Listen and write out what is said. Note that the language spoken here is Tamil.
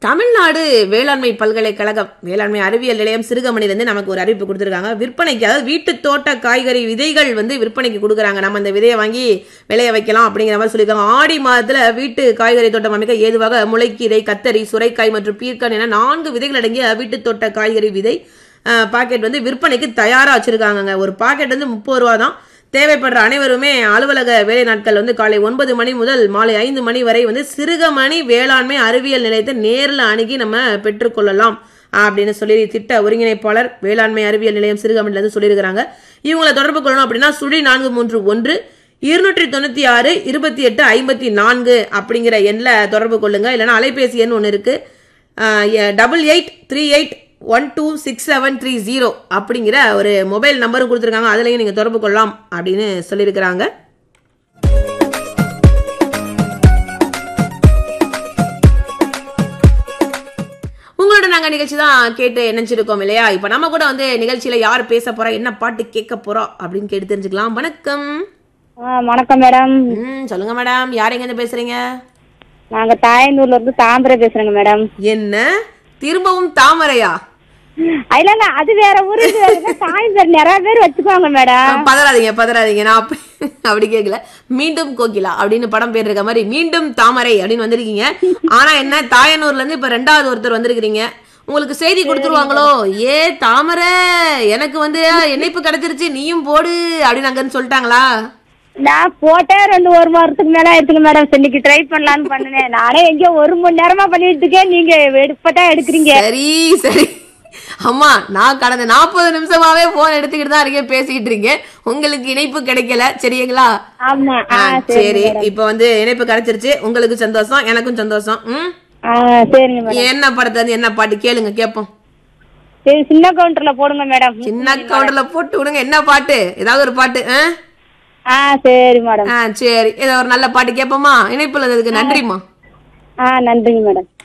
தமிழ்நாடு வேளாண்மை பல்கலைக்கழகம் வேளாண்மை அறிவியல் நிலையம் சிறுகமணிலேருந்து நமக்கு ஒரு அறிவிப்பு கொடுத்துருக்காங்க விற்பனைக்கு அதாவது வீட்டு தோட்ட காய்கறி விதைகள் வந்து விற்பனைக்கு கொடுக்குறாங்க நம்ம அந்த விதையை வாங்கி விளைய வைக்கலாம் அப்படிங்கிற மாதிரி சொல்லியிருக்காங்க ஆடி மாதத்துல வீட்டு காய்கறி தோட்டம் அமைக்க ஏதுவாக முளைக்கீரை கத்தரி சுரைக்காய் மற்றும் பீர்க்கன் என நான்கு விதைகள் அடங்கிய வீட்டு தோட்ட காய்கறி விதை பாக்கெட் வந்து விற்பனைக்கு தயாரா வச்சிருக்காங்கங்க ஒரு பாக்கெட் வந்து முப்பது ரூபா தான் தேவைப்படுற அனைவருமே அலுவலக வேலை நாட்கள் வந்து காலை ஒன்பது மணி முதல் மாலை ஐந்து மணி வரை வந்து சிறுகமணி வேளாண்மை அறிவியல் நிலையத்தை நேரில் அணுகி நம்ம பெற்றுக்கொள்ளலாம் அப்படின்னு சொல்லி திட்ட ஒருங்கிணைப்பாளர் வேளாண்மை அறிவியல் நிலையம் சிறுகமணில இருந்து சொல்லியிருக்கிறாங்க இவங்களை தொடர்பு கொள்ளணும் அப்படின்னா சுழி நான்கு மூன்று ஒன்று இருநூற்றி தொண்ணூத்தி ஆறு இருபத்தி எட்டு ஐம்பத்தி நான்கு அப்படிங்கிற எண்ணில் தொடர்பு கொள்ளுங்க இல்லைன்னா அலைபேசி எண் ஒன்று இருக்கு double eight three eight one two six seven three zero அப்படிங்கிற ஒரு மொபைல் நம்பரும் கொடுத்துருக்காங்க அதுலேயும் நீங்கள் தொடர்பு கொள்ளலாம் அப்படின்னு சொல்லியிருக்கிறாங்க உங்களோட நாங்கள் நிகழ்ச்சி தான் கேட்டு நினைச்சிருக்கோம் இல்லையா இப்போ நம்ம கூட வந்து நிகழ்ச்சியில் யார் பேச போறா என்ன பாட்டு கேட்க போறோம் அப்படின்னு கேட்டு தெரிஞ்சுக்கலாம் வணக்கம் ஆ வணக்கம் மேடம் ம் சொல்லுங்க மேடம் யார் எங்கேருந்து பேசுறீங்க நாங்க தாயனூர்ல இருந்து தாம்பரை பேசுறேங்க மேடம் என்ன திரும்பவும் தாமரையா இல்ல அது வேற ஊரு இது வேற ஊரு. தாயந்தர் நிறைய பேர் வச்சுக்குவாங்க மேடம் பதறாதீங்க பதறாதீங்க நான் அப்படி அப்படி கேட்கல மீண்டும் கோகிலா அப்படின்னு படம் பேர் இருக்க மாதிரி மீண்டும் தாமரை அப்படின்னு வந்திருக்கீங்க ஆனா என்ன தாயனூர்ல இருந்து இப்ப ரெண்டாவது ஒருத்தர் வந்திருக்கிறீங்க உங்களுக்கு செய்தி கொடுத்துருவாங்களோ ஏ தாமரை எனக்கு வந்து இணைப்பு கிடைச்சிருச்சு நீயும் போடு அப்படின்னு அங்கன்னு சொல்லிட்டாங்களா நான் போட்டே ரெண்டு ஒரு வாரத்துக்கு மேல ஆயிடுச்சுங்க மேடம் சரி, இன்னைக்கு ட்ரை பண்ணலாம்னு பண்ணினேன் நானே எங்கேயோ ஒரு மணி நேரமா பண்ணிட்டு இருக்கேன் நீங்க எடுப்பட்டா எடுக்கிறீங்க சரி சரி அம்மா நான் கடந்த நாற்பது நிமிஷமாவே போன் எடுத்துக்கிட்டு தான் இருக்கேன் பேசிக்கிட்டு இருக்கேன் உங்களுக்கு இணைப்பு கிடைக்கல சரிங்களா ஆமா ஆ, ஆ சரி இப்ப வந்து இணைப்பு கிடைச்சிருச்சு உங்களுக்கு சந்தோஷம் எனக்கும் சந்தோஷம் ம் ஆ சரிங்க மேடம் என்ன படத்துல இருந்து என்ன பாட்டு கேளுங்க கேப்போம் சரி சின்ன கவுண்டர்ல போடுங்க மேடம் சின்ன கவுண்டர்ல போட்டு விடுங்க என்ன பாட்டு ஏதாவது ஒரு பாட்டு ஆ? ஆ சரி மேடம் ஆ சரி ஏதோ ஒரு நல்ல பாட்டு கேப்போமா இணைப்புல இருந்ததுக்கு நன்றிம்மா ஆ நன்றிங்க மேடம்